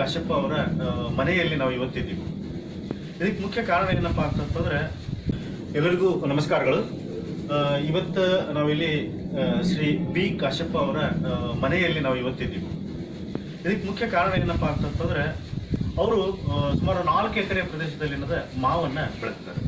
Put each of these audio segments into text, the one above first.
ಕಾಶ್ಯಪ ಅವರ ಆ, ಮನೆಯಲ್ಲಿ ನಾವು ಇವತ್ತಿದ್ದೀವಿ ಇದಕ್ಕೆ ಮುಖ್ಯ ಕಾರಣ ಏನಪ್ಪಾ ಅಂತಂತಂದ್ರೆ ಎಲ್ಲರಿಗೂ ನಮಸ್ಕಾರಗಳು ಆ, ಇವತ್ತು ನಾವಿಲ್ಲಿ ಆ, ಶ್ರೀ ಬಿ ಕಾಶ್ಯಪ ಅವರ ಆ, ಮನೆಯಲ್ಲಿ ನಾವು ಇವತ್ತಿದ್ದೀವಿ ಇದಕ್ಕೆ ಮುಖ್ಯ ಕಾರಣ ಏನಪ್ಪಾ ಅಂತಂತಂದ್ರೆ ಅವರು ಸುಮಾರು ನಾಲ್ಕು ಎಕರೆ ಪ್ರದೇಶದಲ್ಲಿ ಏನದ ಮಾವನ್ನ ಬೆಳೆದಿದ್ದಾರೆ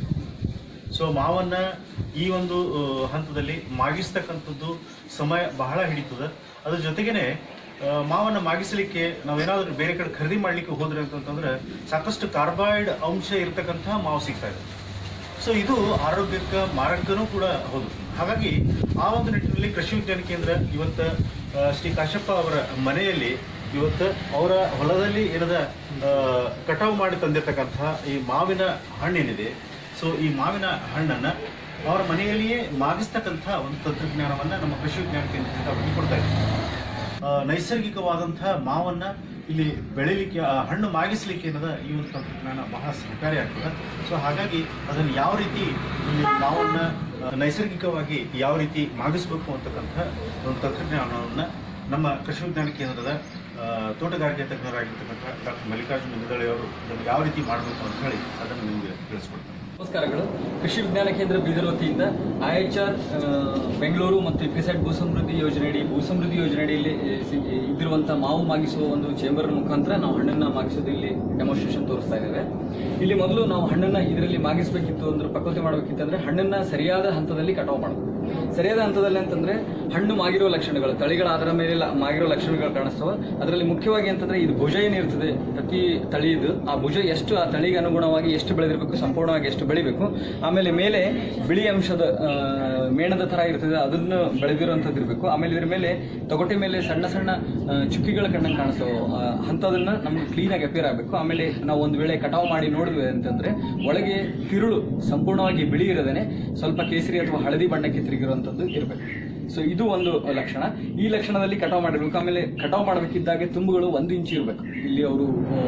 ಸೊ ಮಾವನ್ನ ಈ ಒಂದು ಆ, ಹಂತದಲ್ಲಿ ಮಾಗಿಸ್ತಕ್ಕಂಥದ್ದು ಸಮಯ ಬಹಳ ಹಿಡಿತದ ಅದ್ರ ಜೊತೆಗೇನೆ ಆ, ಮಾವನ್ನ ಮಾಗಿಸಲಿಕ್ಕೆ ನಾವೇನಾದ್ರೂ ಬೇರೆ ಕಡೆ ಖರೀದಿ ಮಾಡ್ಲಿಕ್ಕೆ ಹೋದ್ರೆ ಅಂತಂತಂದ್ರೆ ಸಾಕಷ್ಟು ಕಾರ್ಬಾಯ್ಡ್ ಅಂಶ ಇರತಕ್ಕಂಥ ಮಾವು ಸಿಗ್ತಾ ಇದೆ ಸೊ ಇದು ಆರೋಗ್ಯಕ್ಕೆ ಮಾರಕನೂ ಕೂಡ ಹೌದು ಹಾಗಾಗಿ ಆ ಒಂದು ನಿಟ್ಟಿನಲ್ಲಿ ಕೃಷಿ ವಿಜ್ಞಾನ ಕೇಂದ್ರ ಇವತ್ತು ಆ, ಶ್ರೀ ಕಾಶಪ್ಪ ಅವರ ಮನೆಯಲ್ಲಿ ಇವತ್ತು ಅವರ ಹೊಲದಲ್ಲಿ ಏನದ ಆ, ಕಟಾವು ಮಾಡಿ ತಂದಿರತಕ್ಕಂತಹ ಈ ಮಾವಿನ ಹಣ್ಣೇನಿದೆ ಸೊ ಈ ಮಾವಿನ ಹಣ್ಣನ್ನ ಅವರ ಮನೆಯಲ್ಲಿಯೇ ಮಾಗಿಸ್ತಕ್ಕಂಥ ಒಂದು ತಂತ್ರಜ್ಞಾನವನ್ನ ನಮ್ಮ ಕೃಷಿ ವಿಜ್ಞಾನ ಕೇಂದ್ರದಿಂದ ಅವರಿಗೆ ಕೊಡ್ತಾ ಇದ್ದೀವಿ ಆ, ನೈಸರ್ಗಿಕವಾದಂತಹ ಮಾವನ್ನ ಇಲ್ಲಿ ಬೆಳಿಲಿಕ್ಕೆ ಆ ಹಣ್ಣು ಮಾಗಿಸ್ಲಿಕ್ಕೆ ಏನದ ಈ ಒಂದು ತಂತ್ರಜ್ಞಾನ ಬಹಳ ಸಹಕಾರಿ ಆಗ್ತದೆ ಸೊ ಹಾಗಾಗಿ ಅದನ್ನು ಯಾವ ರೀತಿ ಇಲ್ಲಿ ಮಾವನ್ನ ಆ, ನೈಸರ್ಗಿಕವಾಗಿ ಯಾವ ರೀತಿ ಮಾಗಿಸ್ಬೇಕು ಅಂತಕ್ಕಂಥ ಒಂದು ತಂತ್ರಜ್ಞಾನವನ್ನ ನಮ್ಮ ಕೃಷಿ ವಿಜ್ಞಾನ ಕೇಂದ್ರದ ಆ, ತೋಟಗಾರಿಕೆ ತಜ್ಞರಾಗಿರ್ತಕ್ಕಂಥ ಡಾಕ್ಟರ್ ಮಲ್ಲಿಕಾರ್ಜುನ ನಿಂದಳೆ ಅವರು ಇದನ್ನು ಯಾವ ರೀತಿ ಮಾಡಬೇಕು ಅಂತ ಹೇಳಿ ಅದನ್ನು ನಿಮಗೆ ತಿಳಿಸ್ಕೊಡ್ತಾರೆ ನಮಸ್ಕಾರಗಳು ಕೃಷಿ ವಿಜ್ಞಾನ ಕೇಂದ್ರ ಬೀದರ್ ವತಿಯಿಂದ ಐಎಚ್ಆರ್ ಬೆಂಗಳೂರು ಮತ್ತು ಇಫಿಸೆಟ್ ಭೂಸಮೃದ್ಧಿ ಯೋಜನೆಯಡಿ ಭೂಸಮೃದ್ಧಿ ಯೋಜನೆಯಡಿಯಲ್ಲಿ ಇದ್ದಿರುವಂತಹ ಮಾವು ಮಾಗಿಸುವ ಒಂದು ಚೇಂಬರ್ ಮುಖಾಂತರ ನಾವು ಹಣ್ಣನ್ನ ಮಾಗಿಸೋದು ಇಲ್ಲಿ ಡೆಮೋನ್ಸ್ಟ್ರೇಷನ್ ತೋರಿಸ್ತಾ ಇದ್ದೇವೆ ಇಲ್ಲಿ ಮೊದಲು ನಾವು ಹಣ್ಣನ್ನ ಇದರಲ್ಲಿ ಮಾಗಿಸಬೇಕಿತ್ತು ಅಂದ್ರೆ ಪ್ರಕೃತಿ ಮಾಡಬೇಕಿತ್ತಂದ್ರೆ ಹಣ್ಣನ್ನ ಸರಿಯಾದ ಹಂತದಲ್ಲಿ ಕಟಾವು ಮಾಡಬೇಕು ಸರಿಯಾದ ಹಂತದಲ್ಲಿ ಅಂತಂದ್ರೆ ಹಣ್ಣು ಮಾಗಿರೋ ಲಕ್ಷಣಗಳು ತಳಿಗಳ ಆಧಾರ ಮೇಲೆ ಲ- ಮಾಗಿರೋ ಲಕ್ಷಣಗಳು ಕಾಣಿಸ್ತವೆ ಅದರಲ್ಲಿ ಮುಖ್ಯವಾಗಿ ಅಂತಂದ್ರೆ ಇದು ಭುಜ ಏನಿರ್ತದೆ ಪ್ರತಿ ತಳಿದು ಆ ಭುಜ ಎಷ್ಟು ಆ ತಳಿಗೆ ಅನುಗುಣವಾಗಿ ಎಷ್ಟು ಬೆಳೆದಿರಬೇಕು ಸಂಪೂರ್ಣವಾಗಿ ಎಷ್ಟು ಬೆಳಿಬೇಕು ಆಮೇಲೆ ಮೇಲೆ ಬಿಳಿ ಅಂಶದ ಆ, ಮೇಣದ ತರ ಇರ್ತದೆ ಅದನ್ನು ಬೆಳೆದಿರುವಂತದ್ದು ಇರಬೇಕು ಆಮೇಲೆ ಇದ್ರ ಮೇಲೆ ತೊಗಟೆ ಮೇಲೆ ಸಣ್ಣ ಸಣ್ಣ ಆ, ಚುಕ್ಕಿಗಳ ಕಣ್ಣಂಗೆ ಕಾಣಿಸ್ತವೆ ಆ, ಅಂಥದನ್ನ ನಮ್ಗೆ ಕ್ಲೀನ್ ಆಗಿ ಅಪಿಯರ್ ಆಗಬೇಕು ಆಮೇಲೆ ನಾವು ಒಂದು ವೇಳೆ ಕಟಾವು ಮಾಡಿ ನೋಡಿದ್ವಿ ಅಂತಂದ್ರೆ ಒಳಗೆ ತಿರುಳು ಸಂಪೂರ್ಣವಾಗಿ ಬಿಳಿ ಇರದೇನೆ ಸ್ವಲ್ಪ ಕೇಸರಿ ಅಥವಾ ಹಳದಿ ಬಣ್ಣಕ್ಕೆ ತಿರುಗಿರುವಂತದ್ದು ಇರಬೇಕು ಸೊ ಇದು ಒಂದು ಲಕ್ಷಣ ಈ ಲಕ್ಷಣದಲ್ಲಿ ಕಟಾವು ಮಾಡಿರ್ಬೇಕು ಆಮೇಲೆ ಕಟಾವು ಮಾಡಬೇಕಿದ್ದಾಗೆ ತುಂಬುಗಳು ಒಂದು ಇಂಚು ಇರಬೇಕು ಇಲ್ಲಿ ಅವರು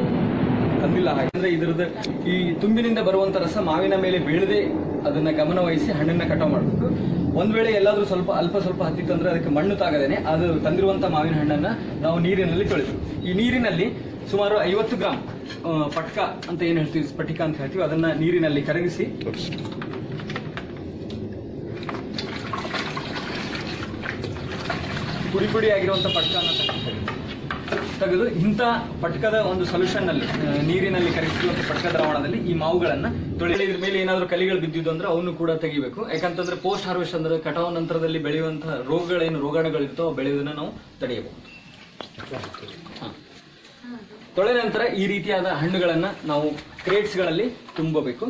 ತಂದಿಲ್ಲ ಹಾಗಂದ್ರೆ ಇದ್ರದ್ದು ಈ ತುಂಬಿನಿಂದ ಬರುವಂತ ರಸ ಮಾವಿನ ಮೇಲೆ ಬೀಳದೆ ಅದನ್ನ ಗಮನ ವಹಿಸಿ ಹಣ್ಣನ್ನ ಕಟಾವು ಮಾಡಬೇಕು ಒಂದ್ ವೇಳೆ ಎಲ್ಲಾದ್ರೂ ಸ್ವಲ್ಪ ಅಲ್ಪ ಸ್ವಲ್ಪ ಹತ್ತಿತ್ತು ಅಂದ್ರೆ ಅದಕ್ಕೆ ಮಣ್ಣು ತಾಗದೇನೆ ಅದು ತಂದಿರುವಂತ ಮಾವಿನ ಹಣ್ಣನ್ನ ನಾವು ನೀರಿನಲ್ಲಿ ತೊಳಿಬೇಕು ಈ ನೀರಿನಲ್ಲಿ ಸುಮಾರು ಐವತ್ತು ಗ್ರಾಂ ಆ, ಪಟ್ಕ ಅಂತ ಏನ್ ಹೇಳ್ತೀವಿ ಸ್ಫಟಿಕ ಅಂತ ಹೇಳ್ತೀವಿ ಅದನ್ನ ನೀರಿನಲ್ಲಿ ಕರಗಿಸಿ ಪುಡಿ ಪುಡಿ ಆಗಿರುವಂತ ಪಟ್ಕನ ತೆಗೆದು ಇಂಥ ಪಟ್ಕದ ಒಂದು ಸೊಲ್ಯೂಷನ್ ನಲ್ಲಿ ಆ, ನೀರಿನಲ್ಲಿ ಕರಗಿಸಿರುವಂತ ಪಟ್ಕ ದ್ರಾವಣದಲ್ಲಿ ಈ ಮಾವುಗಳನ್ನ ತೊಳೆದ ಇದ್ರ ಮೇಲೆ ಏನಾದ್ರೂ ಕಲಿಗಳು ಬಿದ್ದಿದ್ದು ಅಂದ್ರೆ ಅವನ್ನು ಕೂಡ ತೆಗಿಬೇಕು ಯಾಕಂತಂದ್ರೆ ಪೋಸ್ಟ್ ಹಾರ್ವೆಸ್ಟ್ ಅಂದ್ರೆ ಕಟಾವು ನಂತರದಲ್ಲಿ ಬೆಳೆಯುವಂತಹ ರೋಗಗಳೇನು ರೋಗಾಣುಗಳಿರ್ತಾವ ಅವು ಬೆಳೆಯೋದನ್ನ ನಾವು ತಡೆಯಬಹುದು ಹ. ತೊಳೆದ ನಂತರ ಈ ರೀತಿಯಾದ ಹಣ್ಣುಗಳನ್ನ ನಾವು ಕ್ರೇಟ್ಸ್ ಗಳಲ್ಲಿ ತುಂಬಬೇಕು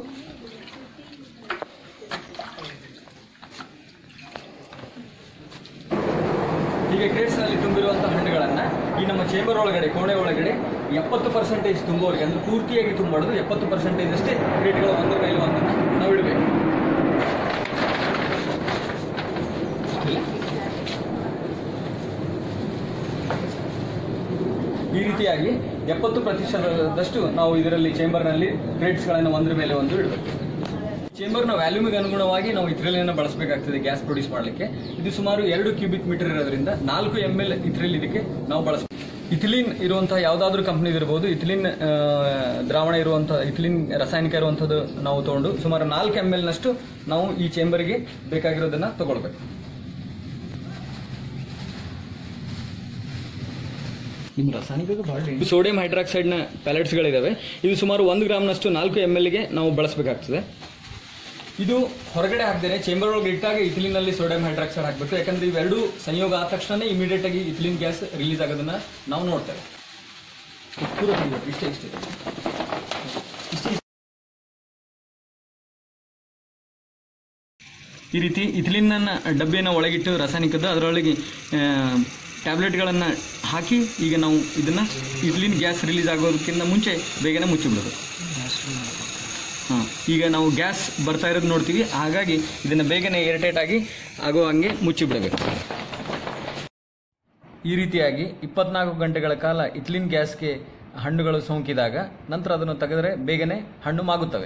ಹೀಗೆ ಕ್ರೇಟ್ಸ್ ನಲ್ಲಿ ತುಂಬಿರುವಂತಹ ಹಣ್ಣುಗಳನ್ನ ಈ ನಮ್ಮ ಚೇಂಬರ್ ಒಳಗಡೆ ಕೋಣೆ ಒಳಗಡೆ ಎಪ್ಪತ್ತು ಪರ್ಸೆಂಟೇಜ್ ತುಂಬುವವರೆಗೆ ಅಂದ್ರೆ ಪೂರ್ತಿಯಾಗಿ ತುಂಬಬಾರ್ದು ಎಪ್ಪತ್ತು ಪರ್ಸೆಂಟೇಜ್ ಅಷ್ಟೇ ಕ್ರೇಟ್ಗಳ ಒಂದ್ರ ಮೇಲೆ ಒಂದನ್ನ ನಾವು ಇಡಬೇಕು ಈ ರೀತಿಯಾಗಿ ಎಪ್ಪತ್ತು ಪ್ರತಿಶತದಷ್ಟು ನಾವು ಇದರಲ್ಲಿ ಚೇಂಬರ್ನಲ್ಲಿ ಕ್ರೇಟ್ಸ್ಗಳನ್ನು ಒಂದ್ರ ಮೇಲೆ ಒಂದು ಇಡಬೇಕು ಚೇಂಬರ್ನ ವ್ಯಾಲ್ಯೂಮಿಗೆ ಅನುಗುಣವಾಗಿ ನಾವು ಇಥ್ರಿಲಿನ ಬಳಸಬೇಕಾಗ್ತದೆ ಗ್ಯಾಸ್ ಪ್ರೊಡ್ಯೂಸ್ ಮಾಡಲಿಕ್ಕೆ ಇದು ಸುಮಾರು ಎರಡು ಕ್ಯೂಬಿಕ್ ಮೀಟರ್ ಇರೋದ್ರಿಂದ ನಾಲ್ಕು ಎಮ್ ಎಲ್ ಇಥ್ರಿಲ್ ಇದಕ್ಕೆ ನಾವು ಬಳಸಬೇಕು ಇಥಿಲಿನ್ ಇರುವಂತಹ ಯಾವುದಾದ್ರೂ ಕಂಪ್ನಿ ಇರಬಹುದು ಇಥಿಲಿನ್ ಆ, ದ್ರಾವಣ ಇರುವಂತಹ ಇಥಿಲಿನ್ ರಾಸಾಯನಿಕ ಇರುವಂಥದ್ದು ನಾವು ತಗೊಂಡು ಸುಮಾರು ನಾಲ್ಕು ಎಮ್ ಎಲ್ ನಷ್ಟು ನಾವು ಈ ಚೇಂಬರ್ಗೆ ಬೇಕಾಗಿರೋದನ್ನ ತಗೊಳ್ಬೇಕು ನಿಮ್ಮ ರಾಸಾಯನಿಕ ಸೋಡಿಯಂ ಹೈಡ್ರಾಕ್ಸೈಡ್ ನ ಪ್ಯಾಲೆಟ್ಸ್ ಗಳಿದಾವೆ ಇದು ಸುಮಾರು ಒಂದು ಗ್ರಾಮ್ನಷ್ಟು ನಾಲ್ಕು ಎಮ್ ಎಲ್ ಗೆ ನಾವು ಬಳಸಬೇಕಾಗ್ತದೆ ಇದು ಹೊರಗಡೆ ಹಾಕ್ದೇನೆ ಚೇಂಬರ್ ಒಳಗೆ ಇಟ್ಟಾಗ ಇಥಿಲಿನಲ್ಲಿ ಸೋಡಿಯಂ ಹೈಡ್ರಾಕ್ಸೈಡ್ ಹಾಕಬೇಕು ಯಾಕಂದ್ರೆ ಇವೆರಡು ಸಂಯೋಗ ಆದ ತಕ್ಷಣ ಇಮಿಡಿಯೇಟ್ ಆಗಿ ಇಥಿಲಿನ್ ಗ್ಯಾಸ್ ರಿಲೀಸ್ ಆಗೋದನ್ನ ನಾವು ನೋಡ್ತೇವೆ ಪೂರ ತೆಗಿಬೇಕು, ಇಷ್ಟೇ ಇಷ್ಟೇ ಇಷ್ಟೇ ಈ ರೀತಿ ಇಥಿಲಿನ್ ಡಬ್ಬಿಯನ್ನು ಒಳಗಿಟ್ಟು ರಾಸಾಯನಿಕದ ಅದರೊಳಗೆ ಟ್ಯಾಬ್ಲೆಟ್ಗಳನ್ನು ಹಾಕಿ ಈಗ ನಾವು ಇದನ್ನ ಇಥಿಲಿನ್ ಗ್ಯಾಸ್ ರಿಲೀಸ್ ಆಗೋದಕ್ಕಿಂತ ಮುಂಚೆ ಬೇಗನೆ ಮುಚ್ಚಿಬಿಡೋದು ಹಾಂ ಈಗ ನಾವು ಗ್ಯಾಸ್ ಬರ್ತಾ ಇರೋದು ನೋಡ್ತೀವಿ ಹಾಗಾಗಿ ಇದನ್ನು ಬೇಗನೆ ಏರ್ಟೈಟ್ ಆಗಿ ಆಗೋ ಹಂಗೆ ಮುಚ್ಚಿಬಿಡಬೇಕು ಈ ರೀತಿಯಾಗಿ ಇಪ್ಪತ್ನಾಲ್ಕು ಗಂಟೆಗಳ ಕಾಲ ಇಥಿಲಿನ್ ಗ್ಯಾಸ್ಗೆ ಹಣ್ಣುಗಳು ಸೋಂಕಿದಾಗ ನಂತರ ಅದನ್ನು ತೆಗೆದರೆ ಬೇಗನೆ ಹಣ್ಣು ಮಾಗುತ್ತವೆ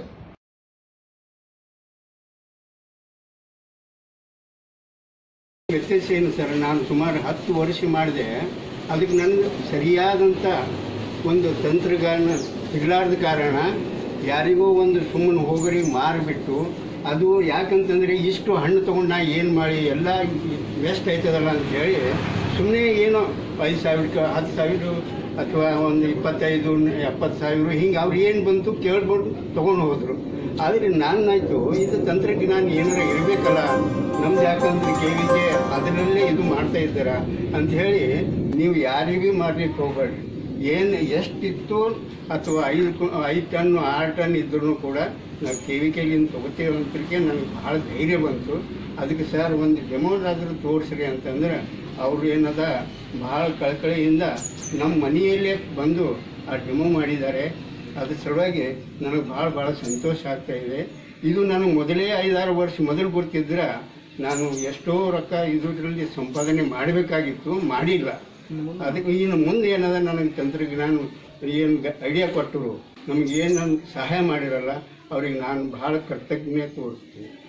ವ್ಯತ್ಯಾಸ ಏನು ಸರ್ ನಾನು ಸುಮಾರು ಹತ್ತು ವರ್ಷ ಮಾಡಿದೆ ಅದಕ್ಕೆ ನನಗೆ ಸರಿಯಾದಂಥ ಒಂದು ತಂತ್ರಜ್ಞಾನ ಇರಲಾರ್ದ ಕಾರಣ ಯಾರಿಗೋ ಒಂದು ಸುಮ್ಮನೆ ಹೋಗ್ರಿ ಮಾರಿಬಿಟ್ಟು ಅದು ಯಾಕಂತಂದರೆ ಇಷ್ಟು ಹಣ್ಣು ತೊಗೊಂಡು ನಾ ಏನು ಮಾಡಿ ಎಲ್ಲ ವೆಸ್ಟ್ ಆಯ್ತದಲ್ಲ ಅಂತ ಹೇಳಿ ಸುಮ್ಮನೆ ಏನೋ ಐದು ಸಾವಿರಕ್ಕೆ ಹತ್ತು ಸಾವಿರ ಅಥವಾ ಒಂದು ಇಪ್ಪತ್ತೈದು ಎಪ್ಪತ್ತು ಸಾವಿರ ಹಿಂಗೆ ಅವ್ರು ಏನು ಬಂತು ಕೇಳ್ಬಿಟ್ಟು ತೊಗೊಂಡು ಹೋದರು ಆದರೆ ನಾನಾಯ್ತು ಇದು ತಂತ್ರಜ್ಞಾನ ಏನಾರ ಇರಬೇಕಲ್ಲ ನಮ್ದು ಯಾಕಂದ್ರೆ ಕೆ ವಿಗೆ ಅದರಲ್ಲೇ ಇದು ಮಾಡ್ತಾ ಇದ್ದಾರ ಅಂತ ಹೇಳಿ ನೀವು ಯಾರಿಗೂ ಮಾಡ್ಲಿಕ್ಕೆ ಹೋಗ್ಬೇಡ್ರಿ ಏನು ಎಷ್ಟಿತ್ತು ಅಥವಾ ಐದು ಕು- ಐದು ಟನ್ ಆರು ಟನ್ ಇದ್ರೂ ಕೂಡ ನಾವು ಕೆ ವಿ ಕೆಲಿಂದ ತೊಗೋತೇವೆ ಅಂತಕ್ಕೆ ನನಗೆ ಭಾಳ ಧೈರ್ಯ ಬಂತು ಅದಕ್ಕೆ ಸರ್ ಒಂದು ಡೆಮೋದಾದರೂ ತೋರಿಸ್ರಿ ಅಂತಂದ್ರೆ ಅವ್ರು ಏನದ ಭಾಳ ಕಳಕಳಿಯಿಂದ ನಮ್ಮ ಮನೆಯಲ್ಲೇ ಬಂದು ಆ ಡೆಮೋ ಮಾಡಿದ್ದಾರೆ ಅದ್ರ ಸಲುವಾಗಿ ನನಗೆ ಭಾಳ ಭಾಳ ಸಂತೋಷ ಆಗ್ತಾ ಇದೆ ಇದು ನನಗೆ ಮೊದಲೇ ಐದಾರು ವರ್ಷ ಮೊದಲು ಗೊತ್ತಿದ್ರೆ ನಾನು ಎಷ್ಟೋ ರೊಕ್ಕ ಇದರಲ್ಲಿ ಸಂಪಾದನೆ ಮಾಡಬೇಕಾಗಿತ್ತು ಮಾಡಿಲ್ಲ ಅದಕ್ಕೆ ಇನ್ನು ಮುಂದೆ ಏನದ ನನಗೆ ತಂತ್ರಜ್ಞಾನ ಏನು ಐಡಿಯಾ ಕೊಟ್ಟರು ನಮ್ಗೆ ಏನು ಸಹಾಯ ಮಾಡಿರಲ್ಲ ಅವ್ರಿಗೆ ನಾನು ಭಾಳ ಕೃತಜ್ಞತೆ ತೋರಿಸ್ತೀನಿ